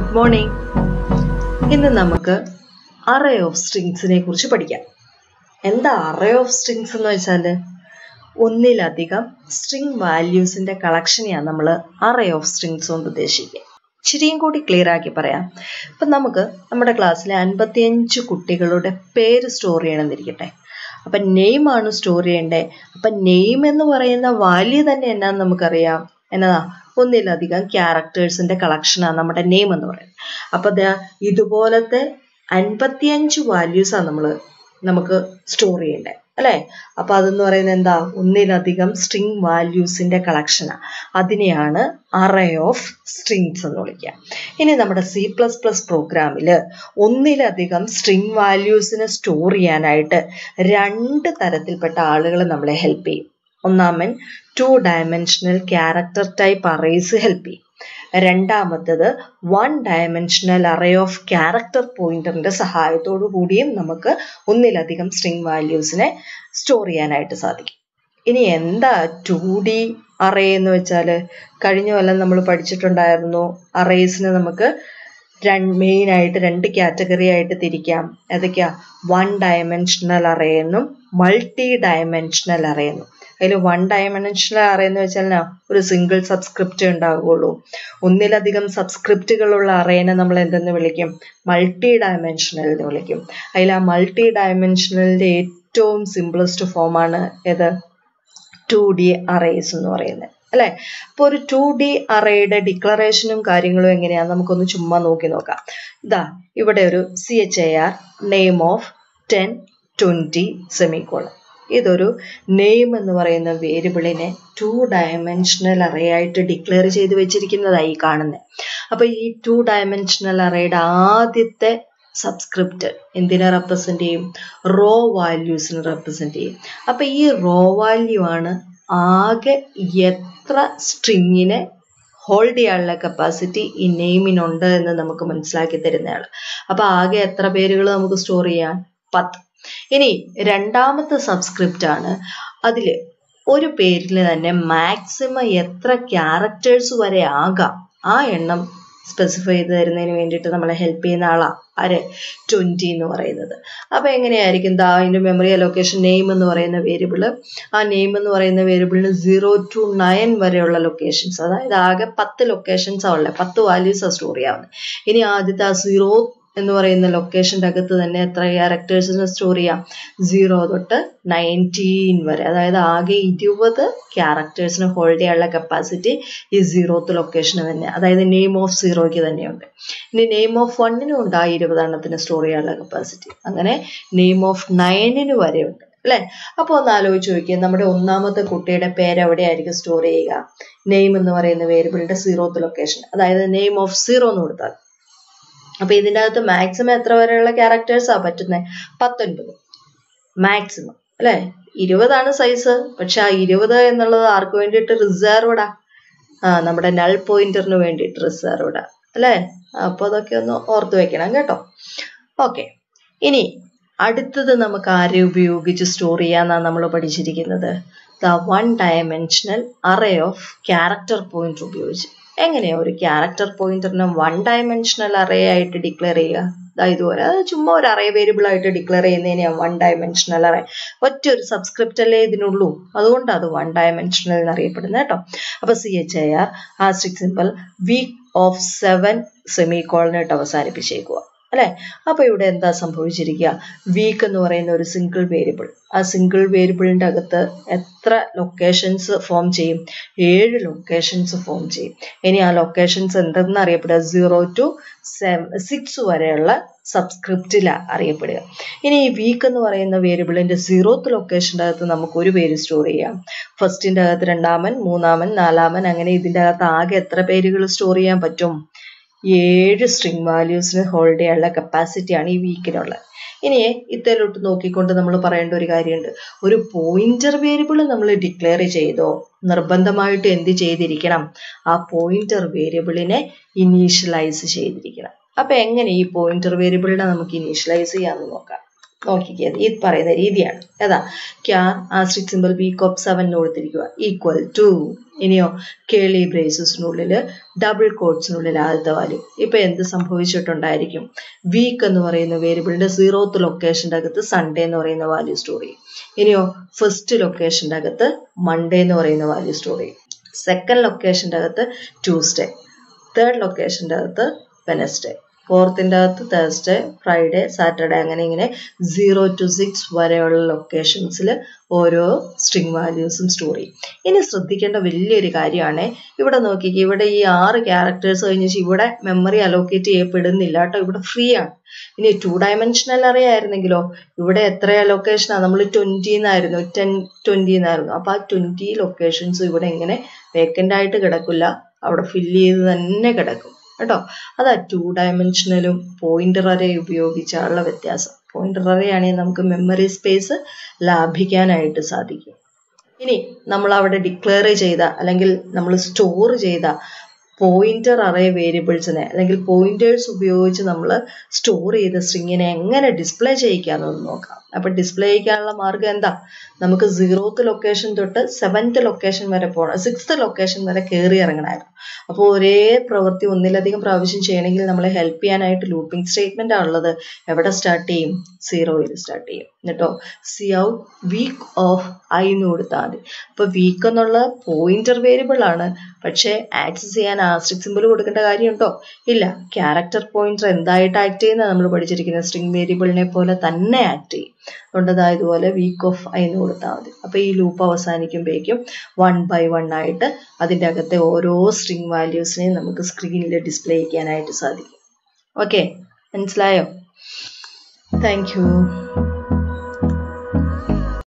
good morning ഇന്ന് നമുക്ക് array of സ്ട്രിങ്സിനെ കുറിച്ച് പഠിക്കാം എന്താ അറേ ഓഫ് സ്ട്രിങ്സ് എന്ന് വെച്ചാൽ ഒന്നിലധികം സ്ട്രിങ് വാല്യൂസിന്റെ കളക്ഷനെയാണ് നമ്മൾ അറേ ഓഫ് സ്ട്രിങ്സ് കൊണ്ട് ഉദ്ദേശിക്കുക ഇച്ചിരിയും കൂടി ക്ലിയർ ആക്കി പറയാം ഇപ്പം നമുക്ക് നമ്മുടെ ക്ലാസ്സിലെ അൻപത്തിയഞ്ച് കുട്ടികളുടെ പേര് സ്റ്റോർ ചെയ്യണമെന്നിരിക്കട്ടെ അപ്പം നെയിം ആണ് സ്റ്റോർ ചെയ്യേണ്ടത് അപ്പം നെയിം എന്ന് പറയുന്ന വാല്യൂ തന്നെ എന്നാന്ന് നമുക്കറിയാം എന്നതാ ഒന്നിലധികം ക്യാരക്ടേഴ്സിന്റെ കളക്ഷനാണ് നമ്മുടെ നെയിം എന്ന് പറയുന്നത് അപ്പൊ ദാ ഇതുപോലത്തെ അൻപത്തിയഞ്ച് വാല്യൂസാണ് നമ്മൾ നമുക്ക് സ്റ്റോർ ചെയ്യേണ്ടത് അല്ലെ അപ്പൊ അതെന്ന് പറയുന്നത് എന്താ ഒന്നിലധികം സ്ട്രിങ് വാല്യൂസിന്റെ കളക്ഷനാണ് അതിനെയാണ് അറേ ഓഫ് സ്ട്രിങ്സ് എന്ന് വിളിക്കുക ഇനി നമ്മുടെ സി പ്ലസ് പ്ലസ് പ്രോഗ്രാമിൽ ഒന്നിലധികം സ്ട്രിങ് വാല്യൂസിനെ സ്റ്റോർ ചെയ്യാനായിട്ട് രണ്ട് തരത്തിൽപ്പെട്ട ആളുകൾ നമ്മളെ ഹെൽപ്പ് ചെയ്യും ഒന്നാമൻ two dimensional character type arrays help ചെയ്യും രണ്ടാമത്തത് one dimensional array of character പോയിന്ററിന്റെ സഹായത്തോടു കൂടിയും നമുക്ക് ഒന്നിലധികം സ്ട്രിങ് വാല്യൂസിനെ സ്റ്റോർ ചെയ്യാനായിട്ട് സാധിക്കും ഇനി എന്താ ടു ഡി അറേ എന്ന് വെച്ചാൽ കഴിഞ്ഞ കൊല്ലം നമ്മൾ പഠിച്ചിട്ടുണ്ടായിരുന്നു അറേസിന് നമുക്ക് രണ്ട് മെയിൻ ആയിട്ട് രണ്ട് കാറ്റഗറി ആയിട്ട് തിരിക്കാം ഏതൊക്കെയാ വൺ ഡയമെൻഷണൽ അറേ എന്നും മൾട്ടി ഡയമെൻഷണൽ അറേ എന്നും അതിൽ വൺ ഡയമെൻഷണൽ അറേ എന്ന് വെച്ചാൽ ഒരു സിംഗിൾ സബ്സ്ക്രിപ്റ്റ് ഉണ്ടാവുകയുള്ളൂ ഒന്നിലധികം സബ്സ്ക്രിപ്റ്റുകളുള്ള അറേനെ നമ്മൾ എന്തെന്ന് വിളിക്കും മൾട്ടി ഡയമെൻഷണൽ എന്ന് വിളിക്കും അതിൽ ആ മൾട്ടി ഡയമെൻഷണലിന്റെ ഏറ്റവും സിംപ്ലസ്റ്റ് ഫോമാണ് ഏത് ടു ഡി അറേസ് എന്ന് പറയുന്നത് അല്ലെ അപ്പൊ ഒരു ടു ഡി അറേയുടെ ഡിക്ലറേഷനും കാര്യങ്ങളും എങ്ങനെയാന്ന് നമുക്കൊന്ന് ചുമ്മാ നോക്കി നോക്കാം ഇതാ ഇവിടെ ഒരു C H A R name of ten twenty semicolon ഇതൊരു നെയിം എന്ന് പറയുന്ന വേരിയബിളിനെ ടു ഡയമെൻഷണൽ അറേ ആയിട്ട് ഡിക്ലെയർ ചെയ്ത് വെച്ചിരിക്കുന്നതായി കാണുന്നത് അപ്പൊ ഈ ടു ഡയമെൻഷണൽ അറേയുടെ ആദ്യത്തെ സബ്സ്ക്രിപ്റ്റ് എന്തിനെ റെപ്രസെന്റ് ചെയ്യും റോ വാല്യൂസിനെ റെപ്രസെന്റ് ചെയ്യും അപ്പൊ ഈ റോ വാല്യൂ ആണ് ആകെ എത്ര സ്ട്രിങ്ങിനെ ഹോൾഡ് ചെയ്യാനുള്ള കപ്പാസിറ്റി ഈ നെയിമിനുണ്ട് എന്ന് നമുക്ക് മനസ്സിലാക്കി തരുന്നയാൾ അപ്പൊ ആകെ എത്ര പേരുകൾ നമുക്ക് സ്റ്റോർ ചെയ്യാൻ പത്ത് ഇനി രണ്ടാമത്തെ സബ്സ്ക്രിപ്റ്റ് ആണ് അതിൽ ഒരു പേരിൽ തന്നെ മാക്സിമം എത്ര ക്യാരക്ടേഴ്സ് വരെ ആകാം ആ എണ്ണം സ്പെസിഫൈ ചെയ്ത് തരുന്നതിന് വേണ്ടിയിട്ട് നമ്മളെ ഹെൽപ്പ് ചെയ്യുന്ന ആളാ ആര് ട്വന്റി എന്ന് പറയുന്നത് അപ്പൊ എങ്ങനെയായിരിക്കും ദാ അതിന്റെ മെമ്മറി അലൊക്കേഷൻ നെയിം എന്ന് പറയുന്ന വേരിയബിള് ആ നെയിം എന്ന് പറയുന്ന വേരിയബിളിന് സീറോ ടു നയൻ വരെയുള്ള ലൊക്കേഷൻസ് അതായത് ആകെ പത്ത് ലൊക്കേഷൻസാണ് ഉള്ളത് പത്ത് വാല്യൂസാണ് സ്റ്റോർ ചെയ്യാവുന്നത് ഇനി ആദ്യത്തെ ആ സീറോ എന്ന് പറയുന്ന ലൊക്കേഷൻ്റെ അകത്ത് തന്നെ എത്ര ക്യാരക്ടേഴ്സിനെ സ്റ്റോർ ചെയ്യാം സീറോ തൊട്ട് നയൻറ്റീൻ വരെ അതായത് ആകെ ഇരുപത് ക്യാരക്ടേഴ്സിനെ ഹോൾഡ് ചെയ്യാനുള്ള കപ്പാസിറ്റി ഈ സീറോത്ത് ലൊക്കേഷന് തന്നെ അതായത് നെയിം ഓഫ് സീറോയ്ക്ക് തന്നെയുണ്ട് ഇനി നെയിം ഓഫ് വണ്ണിനും ഉണ്ട് ആ ഇരുപതെണ്ണത്തിന് സ്റ്റോർ ചെയ്യാനുള്ള കപ്പാസിറ്റി അങ്ങനെ നെയിം ഓഫ് നയനിന് വരെയുണ്ട് അല്ലെ അപ്പൊ ഒന്ന് ആലോചിച്ച് നോക്കിയാൽ നമ്മുടെ ഒന്നാമത്തെ കുട്ടിയുടെ പേര് എവിടെയായിരിക്കും സ്റ്റോർ ചെയ്യുക നെയിം എന്ന് പറയുന്ന വേരിയബിളിന്റെ സീറോത്ത് ലൊക്കേഷൻ അതായത് നെയിം ഓഫ് സീറോ എന്ന് കൊടുത്താൽ അപ്പൊ ഇതിൻ്റെ അകത്ത് മാക്സിമം എത്ര വരെയുള്ള ക്യാരക്ടേഴ്സാ പറ്റുന്നത് പത്തൊൻപത് മാക്സിമം അല്ലെ ഇരുപതാണ് സൈസ് പക്ഷെ ആ ഇരുപത് എന്നുള്ളത് ആർക്ക് വേണ്ടിയിട്ട് റിസർവ്ഡാ ആ നമ്മുടെ നൾ പോയിന്ററിന് വേണ്ടിയിട്ട് റിസർവ്ഡാ അല്ലെ അപ്പൊ അതൊക്കെ ഒന്ന് ഓർത്ത് വെക്കണം കേട്ടോ ഓക്കെ ഇനി അടുത്തത് നമുക്ക് ആരെ ഉപയോഗിച്ച് സ്റ്റോർ ചെയ്യാന്നാണ് നമ്മൾ പഠിച്ചിരിക്കുന്നത് the one dimensional array of character point ഉപയോഗിച്ച് എങ്ങനെയാ ഒരു ക്യാരക്ടർ പോയിന്ററിനെ വൺ ഡയമെൻഷണൽ അറേ ആയിട്ട് ഡിക്ലെയർ ചെയ്യുക അതായത് ഇതുപോലെ അത് ചുമ്മാ ഒരു അറേ വേരിയബിൾ ആയിട്ട് ഡിക്ലെയർ ചെയ്യുന്നതിനെയാണ് വൺ ഡയമെൻഷണൽ അറേ ഒറ്റ ഒരു സബ്സ്ക്രിപ്റ്റ് അല്ലേ ഇതിനുള്ളൂ അതുകൊണ്ട് അത് വൺ ഡയമെൻഷണൽ എന്നറിയപ്പെടുന്നത് കേട്ടോ അപ്പൊ സി എച്ച് ഐ ആർ ആ asterisk simple week of seven semi കോളിനായിട്ട് അവസാനിപ്പിച്ചേക്കുക അല്ലെ അപ്പൊ ഇവിടെ എന്താ സംഭവിച്ചിരിക്കുക വീക്ക് എന്ന് പറയുന്ന ഒരു സിംഗിൾ വേരിയബിൾ ആ സിംഗിൾ വേരിയബിളിന്റെ അകത്ത് എത്ര ലൊക്കേഷൻസ് ഫോം ചെയ്യും ഏഴ് ലൊക്കേഷൻസ് ഫോം ചെയ്യും ഇനി ആ ലൊക്കേഷൻസ് എന്തെന്ന് അറിയപ്പെടുക സീറോ ടു സിക്സ് വരെയുള്ള സബ്സ്ക്രിപ്റ്റിലാണ് അറിയപ്പെടുക ഇനി ഈ വീക്ക് എന്ന് പറയുന്ന വേരിയബിളിന്റെ സീറോത്ത് ലൊക്കേഷൻ്റെ അകത്ത് നമുക്ക് ഒരു പേര് സ്റ്റോർ ചെയ്യാം ഫസ്റ്റിന്റെ അകത്ത് രണ്ടാമൻ മൂന്നാമൻ നാലാമൻ അങ്ങനെ ഇതിന്റെ അകത്ത് ആകെ എത്ര പേരുകൾ സ്റ്റോർ ചെയ്യാൻ പറ്റും ഏഴ് സ്ട്രിങ് വാല്യൂസിന് ഹോൾഡ് ചെയ്യാനുള്ള കപ്പാസിറ്റിയാണ് ഈ വീക്കിനുള്ളത് ഇനി ഇത്തലോട്ട് നോക്കിക്കൊണ്ട് നമ്മൾ പറയേണ്ട ഒരു കാര്യമുണ്ട് ഒരു പോയിന്റർ വേരിയബിൾ നമ്മൾ ഡിക്ലെയർ ചെയ്തോ നിർബന്ധമായിട്ട് എന്ത് ചെയ്തിരിക്കണം ആ പോയിന്റർ വേരിയബിളിനെ ഇനീഷ്യലൈസ് ചെയ്തിരിക്കണം അപ്പൊ എങ്ങനെ ഈ പോയിന്റർ വേരിയബിളിനെ നമുക്ക് ഇനീഷ്യലൈസ് ചെയ്യാമെന്ന് നോക്കാം നോക്കിക്കേ ഈ പറയുന്ന രീതിയാണ് ഏതാ char asterisk simple week of seven കൊടുത്തിരിക്കുക ഈക്വൽ ടു ഇനിയോ കേളി ബ്രേസസിനുള്ളിൽ ഡബിൾ കോട്ട്സിനുള്ളിൽ ആദ്യത്തെ വാല്യൂ ഇപ്പൊ എന്ത് സംഭവിച്ചിട്ടുണ്ടായിരിക്കും വീക്ക് എന്ന് പറയുന്ന വേരിയബിളിന്റെ സീറോത്ത് ലൊക്കേഷന്റെ അകത്ത് സൺഡേ എന്ന് പറയുന്ന വാല്യൂ സ്റ്റോർ ചെയ്യും ഇനിയോ ഫസ്റ്റ് ലൊക്കേഷന്റെ അകത്ത് മൺഡേ എന്ന് പറയുന്ന വാല്യൂ സ്റ്റോർ ചെയ്യും സെക്കൻഡ് ലൊക്കേഷന്റെ അകത്ത് ട്യൂസ്ഡേ തേർഡ് ലൊക്കേഷന്റെ അകത്ത് വെനസ്ഡേ ഫോർത്തിൻ്റെ അകത്ത് തേഴ്സ്ഡേ ഫ്രൈഡേ സാറ്റർഡേ അങ്ങനെ ഇങ്ങനെ സീറോ ടു സിക്സ് വരെയുള്ള ലൊക്കേഷൻസിൽ ഓരോ സ്ട്രിങ് വാല്യൂസും സ്റ്റോർ ചെയ്യും ഇനി ശ്രദ്ധിക്കേണ്ട വലിയൊരു കാര്യമാണ് ഇവിടെ നോക്കിക്കേ ഇവിടെ ഈ ആറ് ക്യാരക്ടേഴ്സ് കഴിഞ്ഞ് ഇവിടെ മെമ്മറി അലോക്കേറ്റ് ചെയ്യപ്പെടുന്നില്ല കേട്ടോ ഇവിടെ ഫ്രീ ആണ് ഇനി ടു ഡയമെൻഷനൽ അറേ ആയിരുന്നെങ്കിലോ ഇവിടെ എത്ര ലൊക്കേഷനാണ് നമ്മൾ ട്വൻറ്റി എന്നായിരുന്നു ടെൻ ട്വൻറ്റി എന്നായിരുന്നു അപ്പോൾ ആ ട്വൻറ്റി ലൊക്കേഷൻസ് ഇവിടെ ഇങ്ങനെ വേക്കൻ്റ് ആയിട്ട് കിടക്കില്ല അവിടെ ഫില്ല് ചെയ്ത് തന്നെ കിടക്കും കേട്ടോ അതാ ടു ഡയമെൻഷനലും പോയിന്റർ അറേ ഉപയോഗിച്ചുള്ള വ്യത്യാസം പോയിന്റർ അറേ ആണെങ്കിൽ നമുക്ക് മെമ്മറി സ്പേസ് ലാഭിക്കാനായിട്ട് സാധിക്കും ഇനി നമ്മൾ അവിടെ ഡിക്ലെയർ ചെയ്ത അല്ലെങ്കിൽ നമ്മൾ സ്റ്റോർ ചെയ്ത പോയിന്റർ അറേ വേരിയബിൾസിനെ അല്ലെങ്കിൽ പോയിന്റേഴ്സ് ഉപയോഗിച്ച് നമ്മൾ സ്റ്റോർ ചെയ്ത സ്ട്രിങ്ങിനെ എങ്ങനെ ഡിസ്പ്ലേ ചെയ്യിക്കാമെന്ന് നോക്കാം അപ്പൊ ഡിസ്പ്ലേ ചെയ്യിക്കാനുള്ള മാർഗം എന്താ നമുക്ക് സീറോത്ത് ലൊക്കേഷൻ തൊട്ട് സെവൻത്ത് ലൊക്കേഷൻ വരെ പോകണം സിക്സ്ത് ലൊക്കേഷൻ വരെ കയറി ഇറങ്ങണമായിരുന്നു അപ്പോൾ ഒരേ പ്രവൃത്തി ഒന്നിലധികം പ്രാവശ്യം ചെയ്യണമെങ്കിൽ നമ്മളെ ഹെൽപ്പ് ചെയ്യാനായിട്ട് ലൂപ്പിംഗ് സ്റ്റേറ്റ്മെന്റ് ആണുള്ളത് എവിടെ സ്റ്റാർട്ട് ചെയ്യും സീറോയിൽ സ്റ്റാർട്ട് ചെയ്യും എന്നിട്ടോ C out week of I എന്ന് കൊടുത്താൽ മതി അപ്പൊ വീക്ക് എന്നുള്ള പോയിന്റർ വേരിയബിൾ ആണ് പക്ഷേ ആക്സസ് ചെയ്യാൻ ആസ്ട്രിക് സിമ്പിൾ കൊടുക്കേണ്ട കാര്യമുണ്ടോ ഇല്ല ക്യാരക്ടർ പോയിന്റർ എന്തായിട്ട് ആക്ട് ചെയ്യുന്ന നമ്മൾ പഠിച്ചിരിക്കുന്ന സ്ട്രിംഗ് വേരിയബിളിനെ പോലെ തന്നെ ആക്ട് ചെയ്യും അതുകൊണ്ട് അതാ ഇതുപോലെ വീക്ക് ഓഫ് ഐ എന്ന് കൊടുത്താൽ മതി അപ്പൊ ഈ ലൂപ്പ് അവസാനിക്കുമ്പോഴേക്കും വൺ ബൈ വൺ ആയിട്ട് അതിൻ്റെ അകത്തെ ഓരോ സ്ട്രിംഗ് വാല്യൂസിനെയും നമുക്ക് സ്ക്രീനിൽ ഡിസ്പ്ലേ ചെയ്യാനായിട്ട് സാധിക്കും ഓക്കെ മനസ്സിലായോ താങ്ക് യു